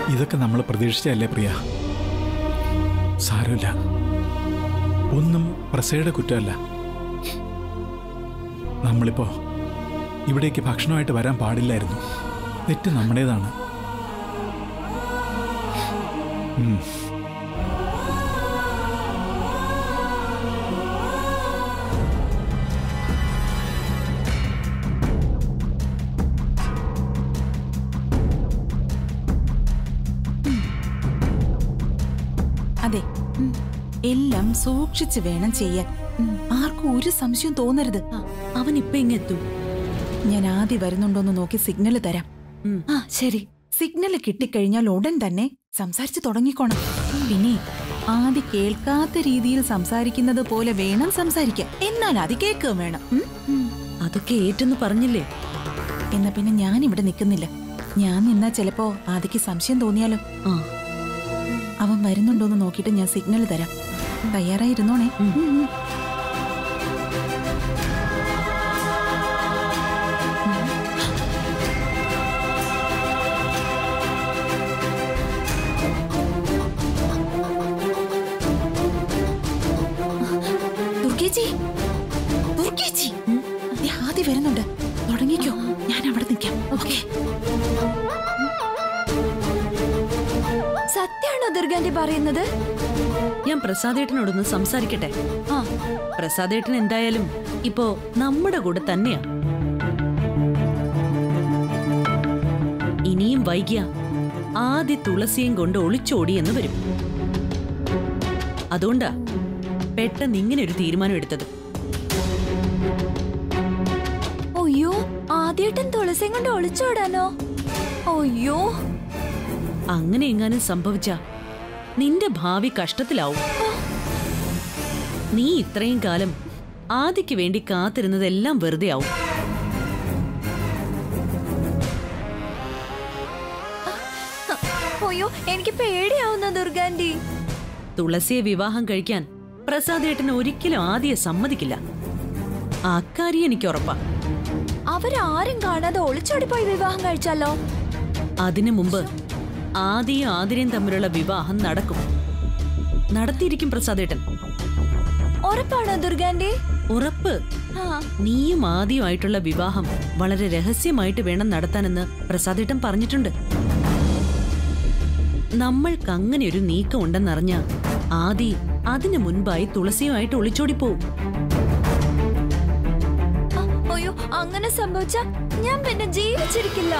ഇതൊക്കെ നമ്മൾ പ്രതീക്ഷിച്ചല്ലേ പ്രിയ സാരമില്ല ഒന്നും പ്രസയുടെ കുറ്റമല്ല നമ്മളിപ്പോ ഇവിടേക്ക് ഭക്ഷണമായിട്ട് വരാൻ പാടില്ലായിരുന്നു തെറ്റ് നമ്മുടേതാണ് ഉം. അതെ എല്ലാം സൂക്ഷിച്ചു വേണം ചെയ്യാൻ ആർക്കും ഒരു സംശയം തോന്നരുത് അവൻ ഇപ്പൊ ഇങ്ങെത്തും ഞാൻ ആദ്യം വരുന്നുണ്ടോന്ന് നോക്കി സിഗ്നൽ തരാം ഉം. ആ ശരി സിഗ്നൽ കിട്ടിക്കഴിഞ്ഞാൽ ഉടൻ തന്നെ സംസാരിച്ചു തുടങ്ങിക്കോണം പിന്നെ ആദ്യ കേൾക്കാത്ത രീതിയിൽ സംസാരിക്കുന്നത് പോലെ വേണം സംസാരിക്കാൻ എന്നാൽ അത് കേൾക്കുകയും വേണം ഉം? ഉം. അതൊക്കെ ഏറ്റെന്ന് പറഞ്ഞില്ലേ എന്നാ പിന്നെ ഞാൻ ഇവിടെ നിൽക്കുന്നില്ല ഞാൻ നിന്നാ ചിലപ്പോ ആദിക്ക് സംശയം തോന്നിയാലോ ആ അവൻ വരുന്നുണ്ടോന്ന് നോക്കിയിട്ട് ഞാൻ സിഗ്നൽ തരാം തയ്യാറായിരുന്നോണേ ഉം. ഉം, ഉം. ദുർഗേച്ചി ദുർഗേച്ചി ദേ ആദ്യം വരുന്നുണ്ട് തുടങ്ങിക്കോ ഞാൻ അവിടെ നിൽക്കാം ഓക്കെ സത്യാണോ ദുർഗാന്റി പറയുന്നത് ഞാൻ പ്രസാദേട്ടനോടൊന്ന് സംസാരിക്കട്ടെ ആ പ്രസാദേട്ടൻ എന്തായാലും ഇപ്പോ നമ്മുടെ കൂടെ തന്നെയാ ഇനിയും വൈകിയ ആദ്യ തുളസിയും കൊണ്ട് ഒളിച്ചോടി എന്ന് വരും അതുകൊണ്ടാ പെട്ടെന്ന് ഇങ്ങനെ ഒരു തീരുമാനം എടുത്തത് അയ്യോ ആദ്യേട്ടൻ തുളസിയും കൊണ്ട് ഒളിച്ചോടാനോ അയ്യോ അങ്ങനെ എങ്ങാനും സംഭവിച്ച നിന്റെ ഭാവി കഷ്ടത്തിലാവും നീ ഇത്രയും കാലം ആദിക്ക് വേണ്ടി കാത്തിരുന്നതെല്ലാം വെറുതെ ആവും അയ്യോ എനിക്ക് പേടിയാവുന്ന ദുർഗാന്റി തുളസിയെ വിവാഹം കഴിക്കാൻ പ്രസാദേട്ടന് ഒരിക്കലും ആദ്യ സമ്മതിക്കില്ല അക്കാര്യം എനിക്ക് ഉറപ്പാ അവരാരും കാണാതെ ഒളിച്ചോടിപ്പോയി വിവാഹം കഴിച്ചാലോ അതിനു മുമ്പ് ആദിയും ആതിരയും തമ്മിലുള്ള വിവാഹം നടക്കും നടത്തിയിരിക്കും പ്രസാദേട്ടൻ ഉറപ്പാണോ ദുർഗാന്റി ഉറപ്പ് ആ നീയും ആദ്യമായിട്ടുള്ള വിവാഹം വളരെ രഹസ്യമായിട്ട് വേണം നടത്താനെന്ന് പ്രസാദേട്ടൻ പറഞ്ഞിട്ടുണ്ട് നമ്മൾക്ക് അങ്ങനെ ഒരു നീക്കം ഉണ്ടെന്നറിഞ്ഞ ആദി അതിനു മുൻപായി തുളസിയുമായിട്ട് ഒളിച്ചോടിപ്പോവും ആ, അയ്യോ അങ്ങനെ സംഭവിച്ച ഞാൻ പിന്നെ ജീവിച്ചിരിക്കില്ല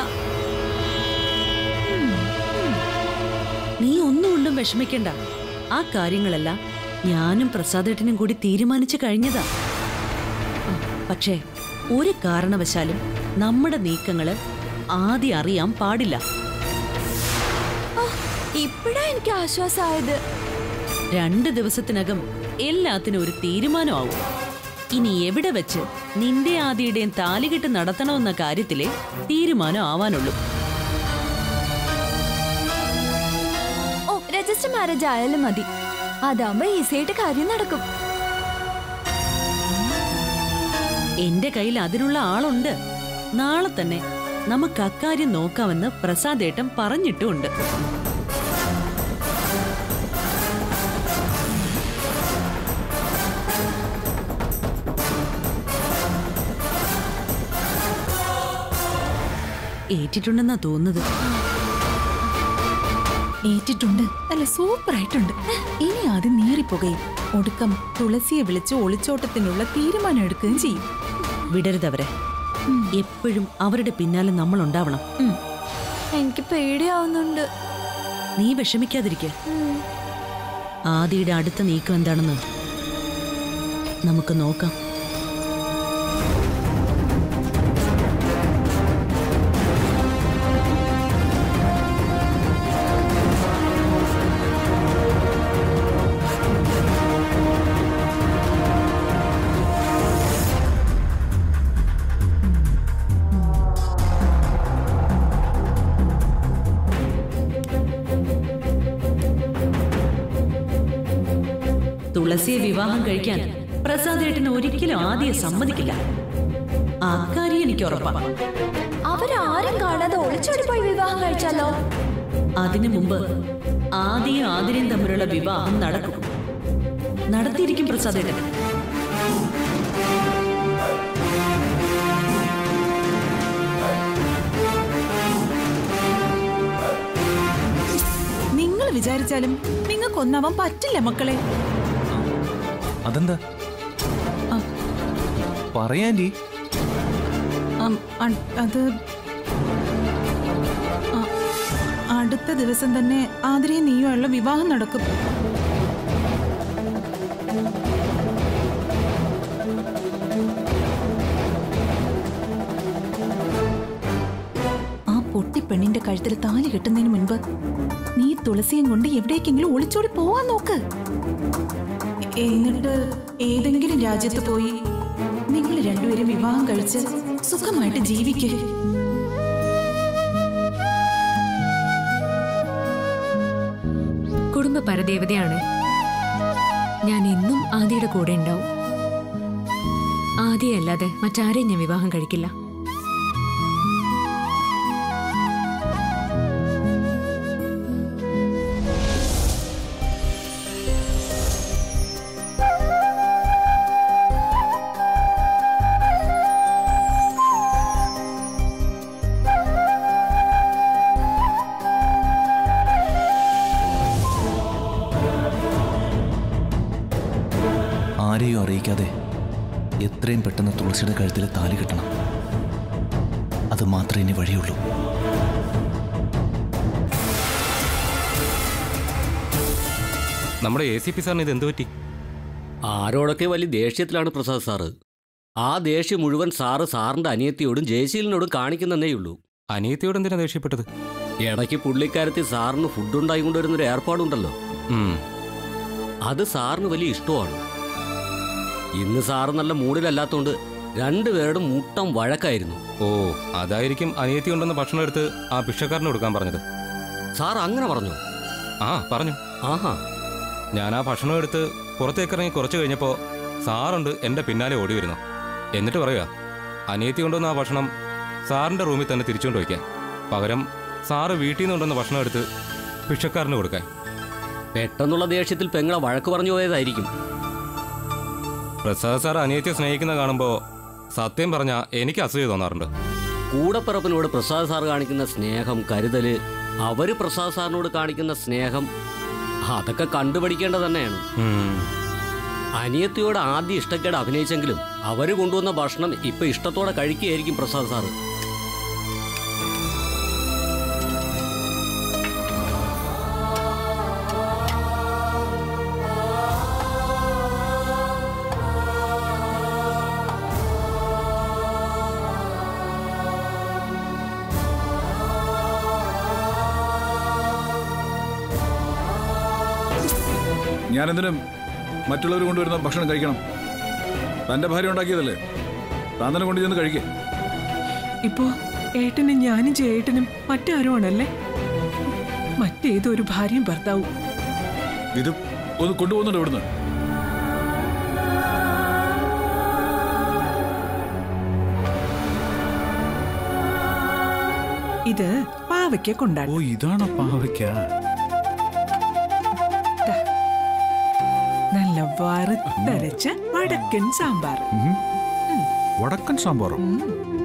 നീ ഒന്നുകൊണ്ടും വിഷമിക്കണ്ട ആ കാര്യങ്ങളെല്ലാം ഞാനും പ്രസാദേട്ടനും കൂടി തീരുമാനിച്ചു കഴിഞ്ഞതാ ഉം, പക്ഷേ ഒരു കാരണവശാലും നമ്മുടെ നീക്കങ്ങള് ആദ്യം അറിയാൻ പാടില്ല ഓ, ഇപ്പഴാ എനിക്ക് ആശ്വാസമായത് രണ്ട് ദിവസത്തിനകം എല്ലാത്തിനും ഒരു തീരുമാനമാവും ഇനി എവിടെ വെച്ച് നിന്റെ ആദിയുടെയും താലികെട്ട് നടത്തണമെന്ന കാര്യത്തിലെ തീരുമാനം ആവാനുള്ളൂ ഓ രജിസ്റ്റർ മാരേജ് ആയാലും മതി അതാവുമ്പോ ഈസിയായിട്ട് കാര്യം നടക്കും എന്റെ കയ്യിൽ അതിനുള്ള ആളുണ്ട് നാളെ തന്നെ നമുക്ക് അക്കാര്യം നോക്കാമെന്ന് പ്രസാദേട്ടൻ പറഞ്ഞിട്ടുമുണ്ട് ഏറ്റിട്ടുണ്ടെന്നാ തോന്നുന്നത് ഏറ്റിട്ടുണ്ട് അല്ല സൂപ്പർ ആയിട്ടുണ്ട് ഇനി ആദ്യം നീറിപ്പോകുകയും ഒടുക്കം തുളസിയെ വിളിച്ച് ഒളിച്ചോട്ടത്തിനുള്ള തീരുമാനം എടുക്കുകയും ചെയ്യും വിടരുതവരെ എപ്പോഴും അവരുടെ പിന്നാലെ നമ്മൾ ഉണ്ടാവണം ഉം. എനിക്ക് പേടിയാവുന്നുണ്ട് നീ വിഷമിക്കാതിരിക്കെ ഉം. ആദിയുടെ അടുത്ത നീക്കം എന്താണെന്ന് നമുക്ക് നോക്കാം തുളസിയെ വിവാഹം കഴിക്കാൻ പ്രസാദേട്ടന് ഒരിക്കലും ആദ്യം സമ്മതിക്കില്ല അക്കാര്യം എനിക്ക് ഉറപ്പാ അവരാരും കാണാതെ ഒളിച്ചോടിപ്പോയി വിവാഹം കഴിച്ചാലോ അതിനു മുമ്പ് ആദിയും ആതിരയും തമ്മിലുള്ള വിവാഹം നടക്കും നടത്തിയിരിക്കും പ്രസാദേട്ടൻ നിങ്ങൾ വിചാരിച്ചാലും നിങ്ങൾക്കൊന്നാവാൻ പറ്റില്ല മക്കളെ അതെന്താ ആ. പറയാൻറ്റി അം, അ- അത് അ- അടുത്ത ദിവസം തന്നെ ആതിരയും നീയുമുള്ള വിവാഹം നടക്കും ആ പൊട്ടിപ്പെണ്ണിന്റെ കഴുത്തിൽ താലി കെട്ടുന്നതിന് മുൻപ് നീ തുളസിയും കൊണ്ട് എവിടേക്കെങ്കിലും ഒളിച്ചോടി പോവാൻ നോക്ക് എന്നിട്ട് ഏതെങ്കിലും രാജ്യത്ത് പോയി നിങ്ങൾ രണ്ടുപേരും വിവാഹം കഴിച്ച് സുഖമായിട്ട് ജീവിക്കേ കുടുംബ പരദേവതയാണ് ഞാൻ എന്നും ആദിയുടെ കൂടെ ഉണ്ടാവും ആദിയല്ലാതെ മറ്റാരെയും ഞാൻ വിവാഹം കഴിക്കില്ല ആരെയും അറിയിക്കാതെ എത്രയും പെട്ടെന്ന് തുളസിയുടെ കഴുത്തിൽ താലി കെട്ടണം അത് മാത്രമേ ഇനി വഴിയുള്ളൂ നമ്മുടെ എ സി പി സാറിന് ഇത് എന്ത് പറ്റി ആരോടൊക്കെ വലിയ ദേഷ്യത്തിലാണ് പ്രസാദ് സാറ് ആ ദേഷ്യം മുഴുവൻ സാറ് സാറിന്റെ അനിയത്തിയോടും ജയശീലിനോടും കാണിക്കുന്നതേയുള്ളൂ അനിയത്തിയോട് എന്തിനാ ദേഷ്യപ്പെട്ടത് ഇടയ്ക്ക് പുള്ളിക്കാരത്തി സാറിന് ഫുഡ് ഉണ്ടായി കൊണ്ടുവരുന്നൊരു ഏർപ്പാടുണ്ടല്ലോ ഉം. അത് സാറിന് വലിയ ഇഷ്ടമാണ് ഇന്ന് സാറ് നല്ല മൂഡിലല്ലാത്തോണ്ട് രണ്ടുപേരുടെ മുട്ടം വഴക്കായിരുന്നു ഓ അതായിരിക്കും അനിയത്തി കൊണ്ടുവന്ന ഭക്ഷണം എടുത്ത് ആ ഭിക്ഷക്കാരന് കൊടുക്കാൻ പറഞ്ഞത് സാർ അങ്ങനെ പറഞ്ഞു ആ പറഞ്ഞു ആഹാ ഞാൻ ആ ഭക്ഷണം എടുത്ത് പുറത്തേക്കിറങ്ങി കുറച്ച് കഴിഞ്ഞപ്പോൾ സാറുണ്ട് എൻ്റെ പിന്നാലെ ഓടി വരുന്നു എന്നിട്ട് പറയുക അനിയത്തി കൊണ്ടുവന്ന ആ ഭക്ഷണം സാറിൻ്റെ റൂമിൽ തന്നെ തിരിച്ചുകൊണ്ട് വയ്ക്കാൻ പകരം സാറ് വീട്ടിൽ നിന്ന് കൊണ്ടുവന്ന ഭക്ഷണം എടുത്ത് ഭിക്ഷക്കാരന് കൊടുക്കാൻ പെട്ടെന്നുള്ള ദേഷ്യത്തിൽ പെങ്ങളെ വഴക്ക് പറഞ്ഞു പോയതായിരിക്കും പ്രസാദ് സാർ അനിയത്തിയെ സ്നേഹിക്കുന്ന കാണുമ്പോൾ സത്യം പറഞ്ഞാൽ എനിക്ക് അസൂയ തോന്നാറുണ്ട് കൂടപ്പിറപ്പിനോട് പ്രസാദ് സാർ കാണിക്കുന്ന സ്നേഹം കരുതല് അവര് പ്രസാദ് സാറിനോട് കാണിക്കുന്ന സ്നേഹം അതൊക്കെ കണ്ടുപഠിക്കേണ്ടത് തന്നെയാണ് ഉം. അനിയത്തിയോട് ആദ്യം ഇഷ്ടക്കേട് അഭിനയിച്ചെങ്കിലും അവര് കൊണ്ടുവന്ന ഭക്ഷണം ഇപ്പൊ ഇഷ്ടത്തോടെ കഴിക്കുകയായിരിക്കും പ്രസാദ് സാറ് ഞാനെന്തിനും മറ്റുള്ളവർ കൊണ്ടുവരുന്ന ഭക്ഷണം കഴിക്കണം തന്റെ ഭാര്യ ഉണ്ടാക്കിയതല്ലേ താൻ തന്നെ കൊണ്ടു ചെന്ന് കഴിക്കേ ഇപ്പോ ഏട്ടനും ഞാനും ചേട്ടനും മറ്റാരും ആണല്ലേ മറ്റേതൊരു ഭാര്യയും ഭർത്താവും ഇത് ഒന്ന് കൊണ്ടുപോകുന്നുണ്ട് ഇവിടുന്ന് ഇത് പാവയ്ക്ക ഓ കൊണ്ടാണ് ഇതാണോ പാവയ്ക്ക നല്ല വറുത്തരച്ച വടക്കൻ സാമ്പാർ ഉം. വടക്കൻ സാമ്പാറോ ഉം.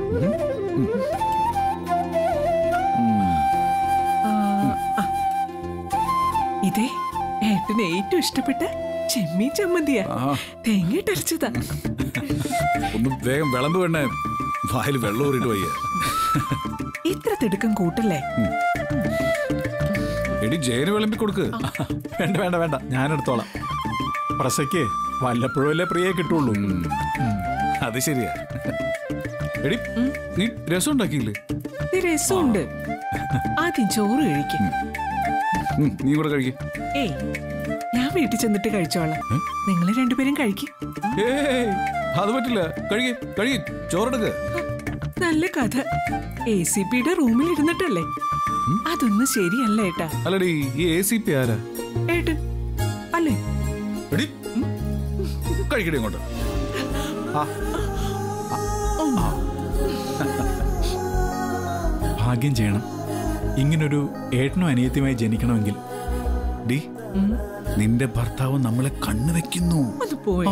ആ, ആ. ഇതേ ഏട്ടന് ഏറ്റവും ഇഷ്ടപ്പെട്ട ചെമ്മീൻ ചമ്മന്തിയാ ആ തേങ്ങയിട്ടരച്ചതാ ഒന്ന് വേഗം വിളമ്പ് വേണേ വായിൽ വെള്ളം ഊറിയിട്ട് വയ്യ ഇത്ര തിടുക്കം കൂട്ടല്ലേ എടി ജയന് വിളമ്പി കൊടുക്ക് വേണ്ട വേണ്ട വേണ്ട ഞാനെടുത്തോളാം പ്രസയ്ക്ക് വല്ലപ്പോഴും അല്ലേ പ്രിയെ കിട്ടുള്ളൂ ഉം. അത് ശരിയാ എടി നീ രസം ഉണ്ടാക്കിയില്ലേ ഇത് രസമുണ്ട് ആദ്യം ചോറ് കഴിക്കും ഉം, നീ കൂടെ കഴിക്കേ ഏയ് ഞാൻ വീട്ടിൽ ചെന്നിട്ട് കഴിച്ചോളാം നിങ്ങൾ രണ്ടുപേരും കഴിക്കും ഏയ് അത് പറ്റില്ല കഴിക്കേ കഴിക്കേ ചോറെടുക്ക് നല്ല കഥ എ സി പിയുടെ റൂമിൽ ഇരുന്നിട്ടല്ലേ അതൊന്നും ശരിയല്ല ഏട്ടാ അല്ലടി ഈ എ സി പി ആരാ ഏട്ടൻ അല്ലേ എടി കഴിക്കടി ഇങ്ങോട്ട് ഭാഗ്യം ചെയ്യണം ഇങ്ങനൊരു ഏട്ടനും അനിയത്തിയുമായി ജനിക്കണമെങ്കിൽ ഡി നിന്റെ ഭർത്താവ് നമ്മളെ കണ്ണു വെക്കുന്നു അത് പോയി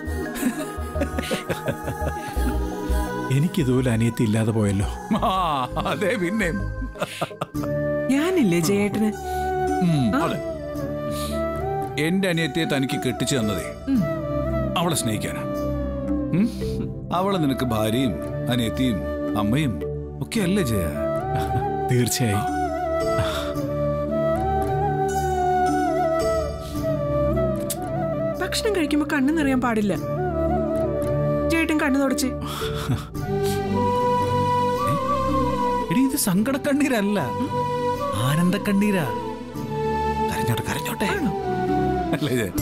എനിക്കിതുപോലെ അനിയത്തി ഇല്ലാതെ പോയല്ലോ ആ, അതെ പിന്നെ ഞാനില്ലേ ജയേട്ടന് ഉം, അതെ എന്റെ അനിയത്തിയെ തനിക്ക് കെട്ടിച്ചു തന്നതേ അവളെ സ്നേഹിക്കാനാ ഉം? അവളെ നിനക്ക് ഭാര്യയും അനിയത്തിയും അമ്മയും ഒക്കെ അല്ലേ ജയ തീർച്ചയായും ഭക്ഷണം കഴിക്കുമ്പോ കണ്ണു നിറയാൻ പാടില്ല ജയേട്ടൻ കണ്ണു തുടച്ച് എടി ഇത് സങ്കട കണ്ണീരല്ല ആനന്ദ കണ്ണീരാ കരഞ്ഞോട്ടെ കരഞ്ഞോട്ടെ അല്ലേ ജയ?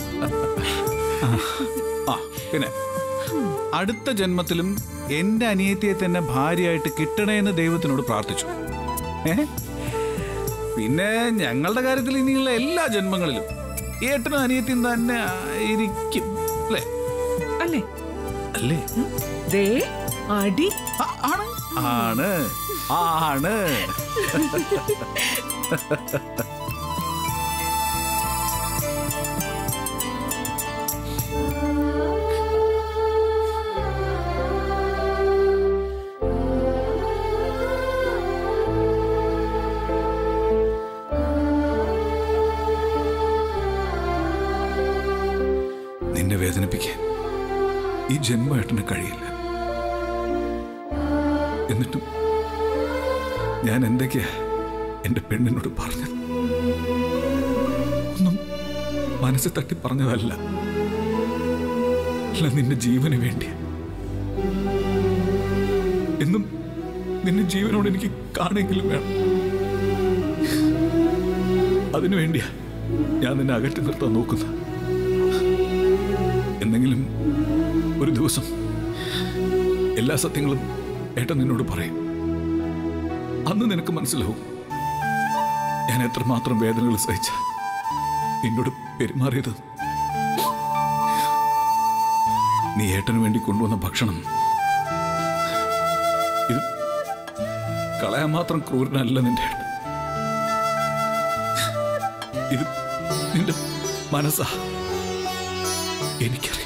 ആ പിന്നെ അടുത്ത ജന്മത്തിലും എന്റെ അനിയത്തിയെ തന്നെ ഭാര്യയായിട്ട് കിട്ടണേ എന്ന് ദൈവത്തിനോട് പ്രാർത്ഥിച്ചു ഏ പിന്നെ ഞങ്ങളുടെ കാര്യത്തിൽ ഇനിയുള്ള എല്ലാ ജന്മങ്ങളിലും ഏട്ടനും അനിയത്തിയും തന്നെ ആയിരിക്കും അല്ലേ അല്ലേ അല്ലേ ദേ അടി ആ, ആണ് ആണ് ആണ് നിന്നെ വേദനിപ്പിക്കാൻ ഈ ജന്മമായിട്ടിന് കഴിയില്ല എന്നിട്ടും ഞാൻ എന്തൊക്കെയാ എന്റെ പെണ്ണിനോട് പറഞ്ഞത് ഒന്നും മനസ്സിൽ തട്ടി പറഞ്ഞതല്ല അല്ല നിന്റെ ജീവന് വേണ്ടി എന്നും നിന്റെ ജീവനോട് എനിക്ക് കാണെങ്കിലും വേണം അതിനു വേണ്ടിയാ ഞാൻ നിന്നെ അകറ്റി നിർത്താൻ നോക്കുന്നത് എന്തെങ്കിലും ഒരു ദിവസം എല്ലാ സത്യങ്ങളും ഏട്ടൻ നിന്നോട് പറയും അന്ന് നിനക്ക് മനസ്സിലാവും ഞാൻ എത്രമാത്രം വേദനകൾ സഹിച്ച നിന്നോട് പെരുമാറിയത് നീ ഏട്ടന് വേണ്ടി കൊണ്ടുവന്ന ഭക്ഷണം ഇത് കളയാൻ മാത്രം ക്രൂരനല്ല നിന്റെ ഏട്ടൻ ഇത് നിന്റെ മനസ്സാ എനിക്കറിയാം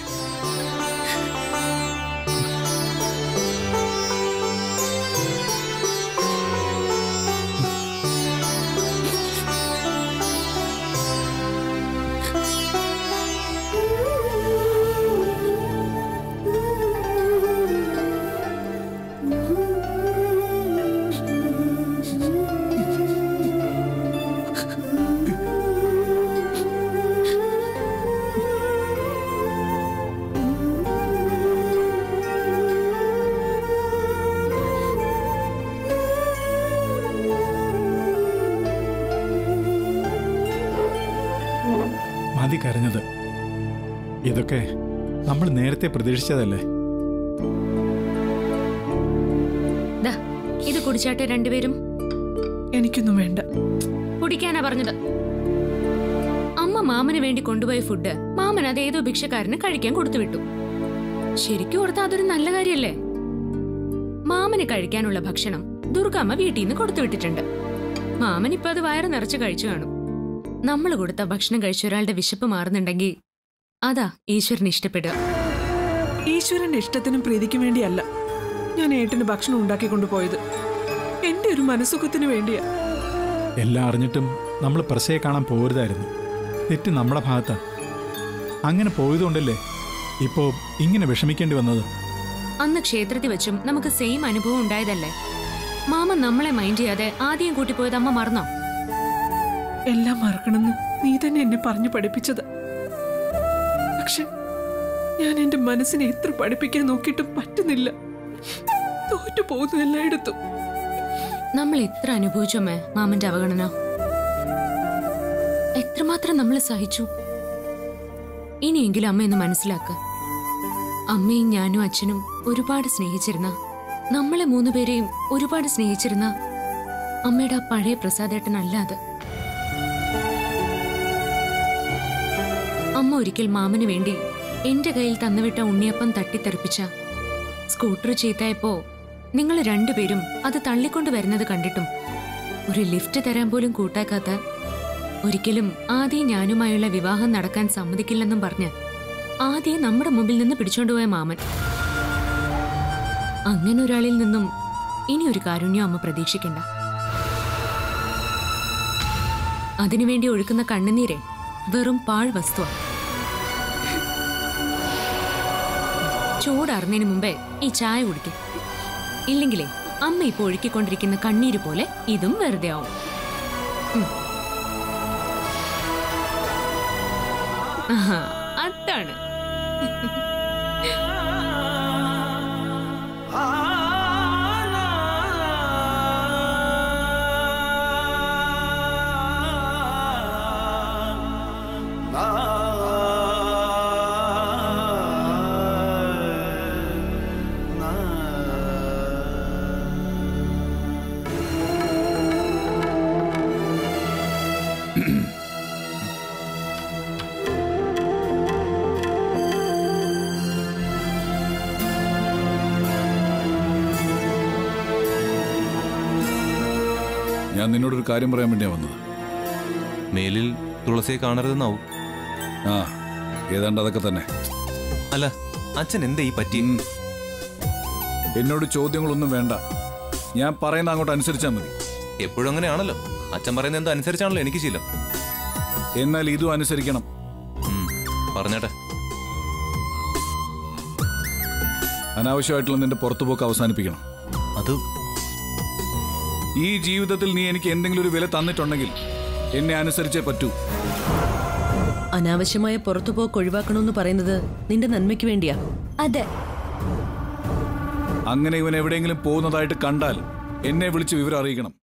മതി കരഞ്ഞത് ഇതൊക്കെ നമ്മൾ നേരത്തെ പ്രതീക്ഷിച്ചതല്ലേ ദാ ഇത് കുടിച്ചാട്ടെ രണ്ടുപേരും എനിക്കൊന്നും വേണ്ട കുടിക്കാനാ പറഞ്ഞത് അമ്മ മാമന് വേണ്ടി കൊണ്ടുപോയ ഫുഡ് മാമൻ അത് ഏതോ ഭിക്ഷക്കാരന് കഴിക്കാൻ കൊടുത്തു വിട്ടു ശരിക്കും ഓർത്താ അതൊരു നല്ല കാര്യല്ലേ മാമന് കഴിക്കാനുള്ള ഭക്ഷണം ദുർഗമ്മ വീട്ടിൽ നിന്ന് കൊടുത്തു വിട്ടിട്ടുണ്ട് മാമൻ ഇപ്പൊ അത് വയറ് നിറച്ച് കഴിച്ചു കാണും നമ്മൾ കൊടുത്ത ഭക്ഷണം കഴിച്ച ഒരാളുടെ വിശപ്പ് മാറുന്നുണ്ടെങ്കിൽ അതാ ഈശ്വരന് ഇഷ്ടപ്പെടുക ഈശ്വരന്റെ ഇഷ്ടത്തിനും പ്രീതിക്കും വേണ്ടിയല്ല ഞാൻ ഏട്ടന് ഭക്ഷണം ഉണ്ടാക്കിക്കൊണ്ടു പോയത് എന്റെ ഒരു മനസ്സുഖത്തിന് വേണ്ടിയാ എല്ലാം അറിഞ്ഞിട്ടും നമ്മൾ പ്രസയെ കാണാൻ പോരുതായിരുന്നു തെറ്റ് നമ്മുടെ ഭാഗത്താ അങ്ങനെ പോയതുകൊണ്ടല്ലേ ഇപ്പോ ഇങ്ങനെ വിഷമിക്കേണ്ടി വന്നത് അന്ന് ക്ഷേത്രത്തിൽ വെച്ചും നമുക്ക് സെയിം അനുഭവം ഉണ്ടായതല്ലേ മാമൻ നമ്മളെ മൈൻഡ് ചെയ്യാതെ ആദ്യം കൂട്ടിപ്പോയത് അമ്മ മറന്നോ എല്ലാം മറക്കണമെന്ന് നീ തന്നെ എന്നെ പറഞ്ഞു പഠിപ്പിച്ചത് പക്ഷെ ഞാൻ എന്റെ മനസ്സിനെ എത്ര പഠിപ്പിക്കാൻ നോക്കിയിട്ടും പറ്റുന്നില്ല തോറ്റു പോകുന്നു എല്ലായിടത്തും നമ്മൾ എത്ര അനുഭവിച്ചോമേ മാമന്റെ അവഗണന എത്രമാത്രം നമ്മൾ സഹിച്ചു ഇനിയെങ്കിലും അമ്മ എന്ന് മനസ്സിലാക്ക അമ്മയും ഞാനും അച്ഛനും ഒരുപാട് സ്നേഹിച്ചിരുന്ന നമ്മളെ മൂന്നുപേരെയും ഒരുപാട് സ്നേഹിച്ചിരുന്ന അമ്മയുടെ ആ പഴയ പ്രസാദേട്ടനല്ല അത് അമ്മ ഒരിക്കൽ മാമന് വേണ്ടി എന്റെ കയ്യിൽ തന്നുവിട്ട ഉണ്ണിയപ്പം തട്ടിത്തെറിപ്പിച്ച സ്കൂട്ടർ ചീത്തായപ്പോ നിങ്ങൾ രണ്ടുപേരും അത് തള്ളിക്കൊണ്ട് വരുന്നത് കണ്ടിട്ടും ഒരു ലിഫ്റ്റ് തരാൻ പോലും കൂട്ടാക്കാത്ത ഒരിക്കലും ആദ്യം ഞാനുമായുള്ള വിവാഹം നടക്കാൻ സമ്മതിക്കില്ലെന്നും പറഞ്ഞ് ആദ്യം നമ്മുടെ മുമ്പിൽ നിന്ന് പിടിച്ചോണ്ടുപോയ മാമൻ അങ്ങനെ ഒരാളിൽ നിന്നും ഇനി ഒരു കാരുണ്യം അമ്മ പ്രതീക്ഷിക്കണ്ട അതിനുവേണ്ടി ഒഴുക്കുന്ന കണ്ണുനീരെ വെറും പാഴ് വസ്തുവാ ചൂടാറുന്നതിന് മുമ്പേ ഈ ചായ കുടിക്കും ഇല്ലെങ്കിലേ അമ്മ ഇപ്പൊ ഒഴുക്കിക്കൊണ്ടിരിക്കുന്ന കണ്ണീര് പോലെ ഇതും വെറുതെ ആവും ഉം. ആഹാ, അതാണ് ഞാൻ നിന്നോടൊരു കാര്യം പറയാൻ വേണ്ടിയാ വന്നത് മേലിൽ തുളസിയെ കാണരുതെന്നാവും ആ ഏതാണ്ട് അതൊക്കെ തന്നെ അല്ല അച്ഛൻ എന്താ ഈ പറ്റി ഉം. എന്നോട് ചോദ്യങ്ങളൊന്നും വേണ്ട ഞാൻ പറയുന്ന അങ്ങോട്ട് അനുസരിച്ചാൽ മതി എപ്പോഴും അങ്ങനെയാണല്ലോ അച്ഛൻ പറയുന്നത് എന്തോ അനുസരിച്ചാണല്ലോ എനിക്ക് ശീലം എന്നാൽ ഇതും അനുസരിക്കണം ഉം, പറഞ്ഞേട്ടെ അനാവശ്യമായിട്ടുള്ള നിന്റെ പുറത്തുപോക്ക് അവസാനിപ്പിക്കണം അത് ഈ ജീവിതത്തിൽ നീ എനിക്ക് എന്തെങ്കിലും ഒരു വില തന്നിട്ടുണ്ടെങ്കിൽ എന്നെ അനുസരിച്ചേ പറ്റൂ അനാവശ്യമായ പുറത്തുപോക്ക് ഒഴിവാക്കണമെന്ന് പറയുന്നത് നിന്റെ നന്മയ്ക്ക് വേണ്ടിയാ അതെ അങ്ങനെ ഇവൻ എവിടെയെങ്കിലും പോകുന്നതായിട്ട് കണ്ടാൽ എന്നെ വിളിച്ച് വിവരം അറിയിക്കണം